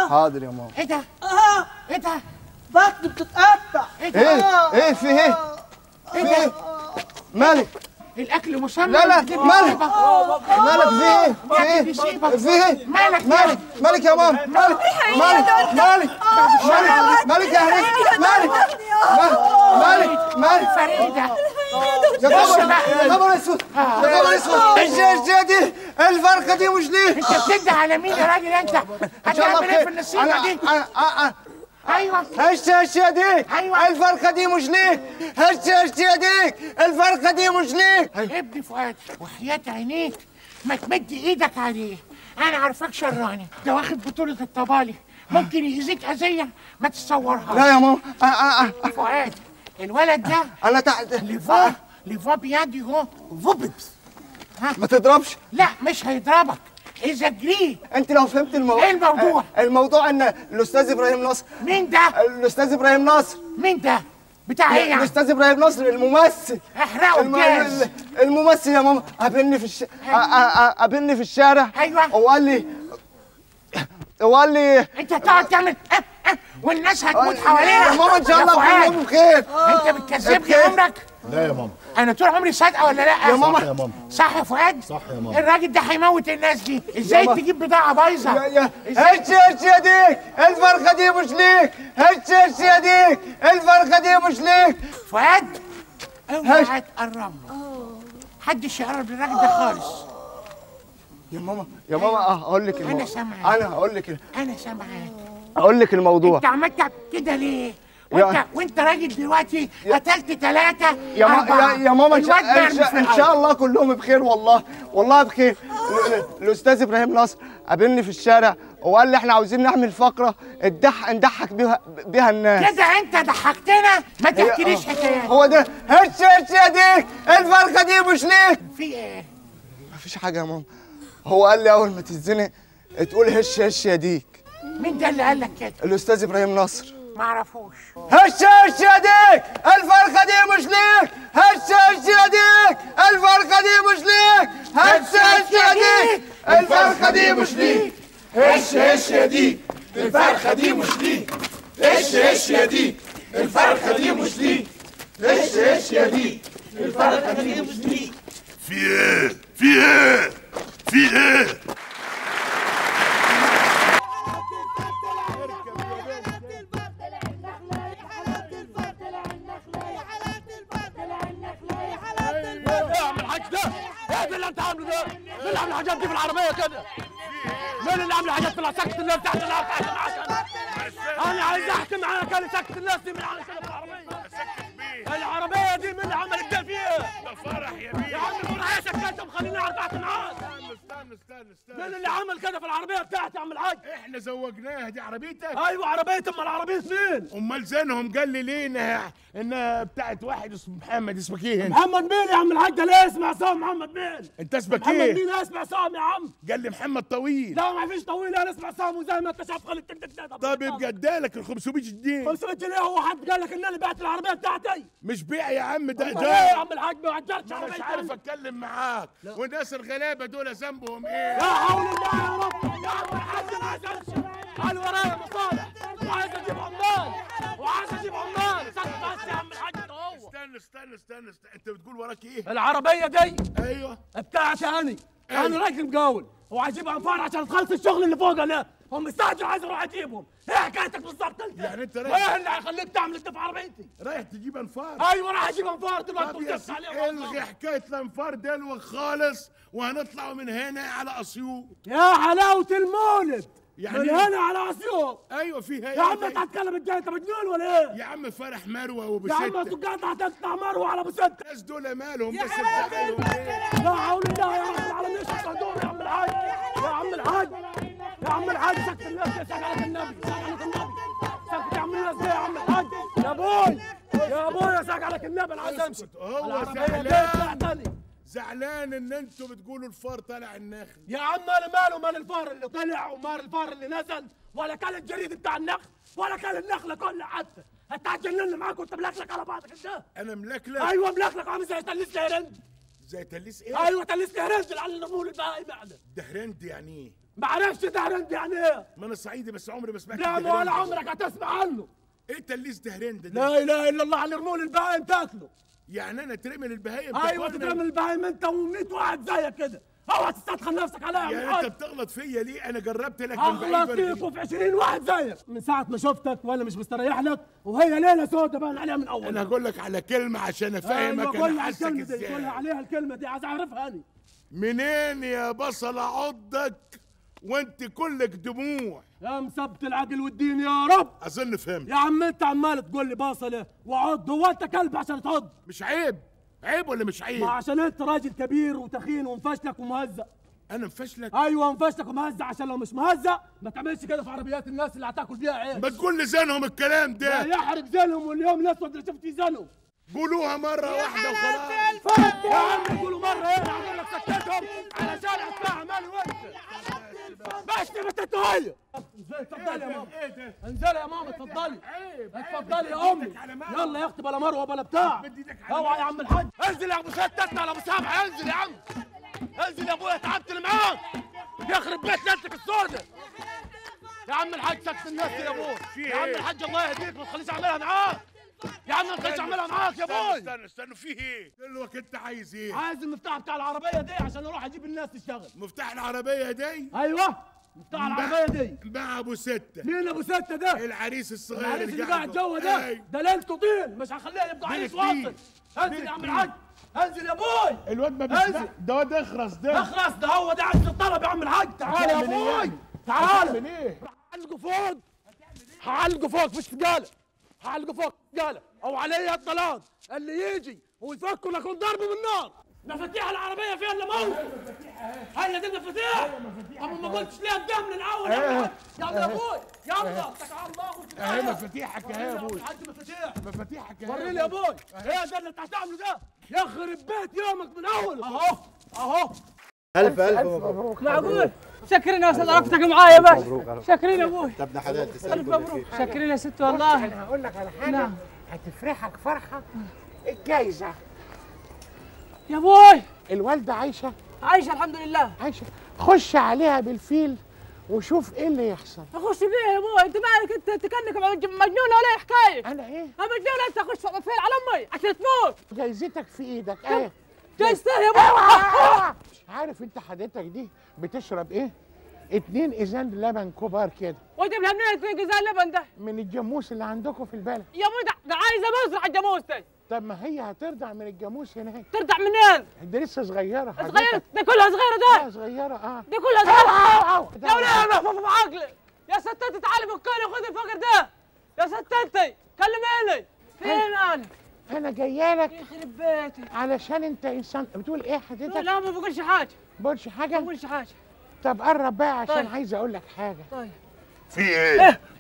حاضر يا ماما ايه ده اه ايه ده بطني بتتقطع ايه ده ايه ايه في ايه في ايه مالك الاكل مسمى لا لا دي مالك مصيبة. مالك في ايه في يا ايه دي مصيبة. في ايه مالك مالك مالك يا ماما مالك مالك مالك مالك مالك يا هريس مالك مالك مالك فريدة يا بص خبر بقى. يا خبر اسود يا خبر اسود ايش ايش دي الفرخه دي مش ليه انت بتدي على مين يا راجل انت ان شاء الله هتعمل ايه في بخير النصيبة انا دي انا انا ايوه هش هش يا ديك أيوة. الفرخه دي مش ليك هش هش يا ديك الفرخه دي مش ليك ابني فؤاد وحياة عينيك ما تمد ايدك عليه انا عارفاك شراني ده واخد بطولة الطبالي ممكن يأذيك أذية ما تتصورها لا يا ماما أ- أ- أ- فؤاد الولد ده انا تحت ليفا ليفا بيدي هو فوبت ما تضربش لا مش هيضربك اذا جريت انت لو فهمت الموضوع إيه الموضوع؟ الموضوع ان الاستاذ ابراهيم نصر مين ده الاستاذ ابراهيم نصر مين ده بتاع ايه يعني الاستاذ ابراهيم نصر الممثل احرقه الم... بجاز الممثل يا ماما قابلني في الش... أ- أ- أ- قابلني في الشارع أيوة. وقال لي وقال لي انت تقعد تعمل اه اه والناس هتموت يا حوالينا ماما ان شاء يا الله فؤاد، كلهم بخير انت بتكذبني بخير. عمرك لا يا ماما انا طول عمري صادقه ولا لا يا ماما. صح يا ماما صح يا فؤاد صح يا ماما. الراجل ده هيموت الناس دي ازاي ماما. تجيب بضاعه بايظه يا يا ازاي هش هش يا ديك الفرخه دي مش ليك هش هش يا ديك الفرخه دي مش ليك فؤاد اوعى هش. تقرب له محدش يقرب للراجل ده خالص يا ماما يا ماما اه اقول لك الموضوع سامعاك. انا هقول لك انا سامعاك اقول لك الموضوع انت عملت كده ليه يا- وانت وانت راجل دلوقتي قتلت ثلاثة يا, ما يا, يا ماما إن شاء, الواد إن, مرمي شاء, في ان الأرض. شاء الله كلهم بخير والله والله بخير ال- ال- الاستاذ ابراهيم نصر قابلني في الشارع وقال لي احنا عاوزين نعمل فقره الضح نضحك بيها بيها الناس كده انت ضحكتنا ما هي- تحكيليش آه. حكايات هو ده هش هش يا ديك الفرخه دي مش ليك في ايه مفيش حاجه يا ماما هو قال لي اول ما تتزنق تقول هش هش يا ديك مين ده اللي قال لك كده الاستاذ ابراهيم نصر ما اعرفوش هش هش يا ديك الفرخه دي مش ليك هش هش يا ديك الفرخه دي مش ليك هش هش يا ديك الفرخه دي مش ليك هش هش يا ديك الفرخة دي مش ليك هش هش يا ديك الفرخة دي مش ليك هش هش يا ديك الفرخة دي مش ليك في ايه؟ في ايه؟ في ايه؟ اعمل الحاج ده ايه اللي انت عامله ده مين اللي عامل الحاجات دي في العربيه كده مين اللي عامل الحاجات في سكت الناس تحت الناس تحت معاك انا عايز احكي معاك انا سكت الناس دي من عامل كده في العربيه العربيه دي مين اللي عمل كده فيها ده فرح يا بيه يا عم فرح يا سكت مخليني اعرف تحت معاك استنى استنى استنى مين اللي عمل كده في العربيه بتاعتي يا عم الحاج احنا زوجناها دي عربيتك ايوه عربيه امال عربيه مين امال زينهم قال لي ليه انها انها بتاعت واحد اسمه محمد اسمك ايه انت؟ محمد مين يا عم الحاج ده ليه اسمع عصام محمد مين انت اسمك محمد ايه؟ مين اسمع عصام يا عم قال لي محمد طويل لا ما فيش طويل انا اسمع عصام وزي ما انت شايف خلي تك تك تك طب يبقى ادالك ال 500 جنيه 500 جنيه هو حد قال لك ان انا بعت العربيه بتاعتي مش بيع يا عم ده أمال ايه يا ده عم الحاج ما عجلتش انا مش عربيتي عارف أنت. اتكلم معاك والناس الغلابه دول ذنبهم ايه؟ لا حول الله يا رب يا عم الحاج انا عايز امشي انا ورايا مصالح وعايز اجيب عمال وعايز اجيب عمال سكت بس يا عم الحاج ده هو استنى استنى استنى استنى انت بتقول وراك ايه؟ العربيه دي ايوه بتاعتي انا أيوة. انا راجل مقاول وعايز انفار عشان خلص الشغل اللي فوق انا هم مستعجل عايز اروح اجيبهم ايه حكايتك بالظبط انت يعني أنت رايح- ايه اللي هيخليك تعمل انت في عربيتي رايح تجيب انفار ايوه راح اجيب انفار دلوقتي طب يا وتدفع عليهم سيدي أنفار. الغي حكايه الانفار دلوك خالص وهنطلع من هنا على اسيوط يا حلاوه المولد يعني من إيه؟ هنا على اسيوط ايوه فيها يا عم إيه انت هتتكلم الجاي انت مجنون ولا ايه؟ يا عم فرح مروه وابو يا عم ستة انتوا قاعد هتطلع مروه على ابو ستة الناس دول مالهم بس بتاعهم ايه لا حول الله يا رب العالمين شو صندوق يا عم الحاج يا عم الحاج يا عم الحاج سكت الناس سكت عليك النبي سكت عليك النبي سكت يا عم الناس دي يا عم الحاج يا ابوي يا ابوي سكت عليك النبي انا عايز امشي اسكت، هو العربية دي زعلان. بتاعتني زعلان ان انتوا بتقولوا الفار طالع النخل يا عم مال ماله مال الفار اللي طلع ومال الفار اللي نزل ولا كان الجريد بتاع النخل ولا كان النخله كلها حتى انت هتجنن معاك وانت ملكلك على بعضك انت انا ملكلك ايوه ملكلك عامل زي تلس يا رند زي تليس ايه ايوه تلسني هرنزل على الرمول البهايم يعني دهرند يعني ايه ما عرفش دهرند يعني ايه ما انا صعيدي بس عمري ما سمعت لا دهرند. ولا عمرك هتسمع عنه ايه تليس دهرند ده لا اله الا الله على رمول البهايم تاكله يعني انا ترمي البهايم ايوه تاكلنا؟ تترمي البهايم انت و100 واحد زيك كده اوعى تستدخل نفسك عليا يا يعني عم انت الحاج بتغلط فيا ليه انا جربت لك من بعيد اغلط ولا فيك إيه؟ وفي 20 واحد زيك من ساعه ما شفتك وانا مش مستريح لك وهي ليله سودة باين عليها من اول انا هقول لك على كلمه عشان ايوه افهمك قول انا لي حاسك الكلمه دي قول ازاي عليها الكلمه دي عايز اعرفها انا منين يا بصل عضك وانت كلك دموع يا مثبت العقل والدين يا رب اظن فهمت يا عم انت عمال تقول لي باصله وعض هو انت كلب عشان تعض مش عيب عيب ولا مش عيب ما عشان انت راجل كبير وتخين ومفشلك ومهزأ انا مفشلك ايوه مفشلك ومهزأ عشان لو مش مهزأ ما تعملش كده في عربيات الناس اللي هتاكل فيها عيش ما تقول لسانهم الكلام لا ده يحرق زينهم واليوم الاسود اللي شفت فيه زينهم قولوها مره واحده وخلاص يا عم قولوا مره ايه هقول لك سكتهم علشان اسمعها مالي وانت بس بنت هي اتفضلي يا ماما انزلي يا ماما اتفضلي اتفضلي يا امي يلا يا اختي بلا مروه بلا بتاع اوعى يا عم الحاج انزل يا ابو ستة على ابو سامح انزل يا عم انزل يا ابويا تعبت اللي معاك يخرب بيت ليلتك السودة يا عم الحاج سكت الناس يا ابوي يا عم الحاج الله يهديك ما تخليش اعملها معاك يا عم ما تخليش اعملها معاك يا ابوي استنى استنى فيه ايه دلوقتي انت عايز ايه عايز المفتاح بتاع العربيه دي عشان اروح اجيب الناس تشتغل مفتاح العربيه دي ايوه مفتاح العربيه دي مع ابو سته مين ابو ستة ده العريس الصغير العريس اللي قاعد جوه ده أي. ده ليلته طين مش هخليه يبقى عريس جديد. واصل انزل يا عم الحاج انزل يا ابوي الواد ما انزل. بيسمع ده واد اخرس ده اخلص ده هو ده عايز الطلب يا عم الحاج تعال يا هتعمل إيه ابوي يعني؟ تعال هتعمل ايه هعلقه فوق هعلقه فوق مش ثقاله هعلقه فوق ثقاله او علي الطلاق اللي يجي ويفكر لكم ضرب من نار مفاتيح العربيه فيها الا موت هي دي المفاتيح طب ما قلتش ليه قدام من الاول يا عم الحاج. يلا يا ابوي يلا تعال الله اهي مفاتيحك اهي يا ابوي الحاج مفاتيح مفاتيحك اهي وريني يا ابوي ايه ده اللي انت هتعمله ده يخرب بيت يومك من اول اهو اهو ألف ألف مبروك معقول شكرين يا استاذ عرفتك معايا يا باشا شكرين يا ابوي ابن حلال تسلم الف كل مبروك خير شكرين يا ست والله انا هقول لك على حاجه هتفرحك فرحه الجايزه يا ابوي الوالده عايشه عايشه الحمد لله عايشه خش عليها بالفيل وشوف ايه اللي يحصل اخش بيه يا ابوي انت مالك انت تكنك مجنونه ولا إيه حكايه انا ايه انا مجنونه انت اخش فين على امي عشان تموت جايزتك في ايدك ايه جايزته يا ابوي عارف انت حضرتك دي بتشرب ايه اتنين ازان لبن كبار كده واجيب لها منين في جزاء اللبن ده من الجاموس اللي عندكم في البلد يا ابوي ده, ده عايزه مزرعه الجاموس دي طب ما هي هترضع من الجاموس هناك ترجع منين؟ دي لسه صغيره صغيره حضرتك ده كلها صغيره اه ده صغيره اه دي كلها صغيره أو. يا وليه انا في عقلي يا ستتي تعالي فكني خذي الفقر ده يا ستتي كلميني فين مالك؟ انا جايه لك يخرب بيتك علشان انت انسان بتقول ايه حضرتك لا ما بقولش حاجه بقولش ما حاجه بقولش حاجه طب قرب بقى عشان طيب. عايز اقول لك حاجه طيب في ايه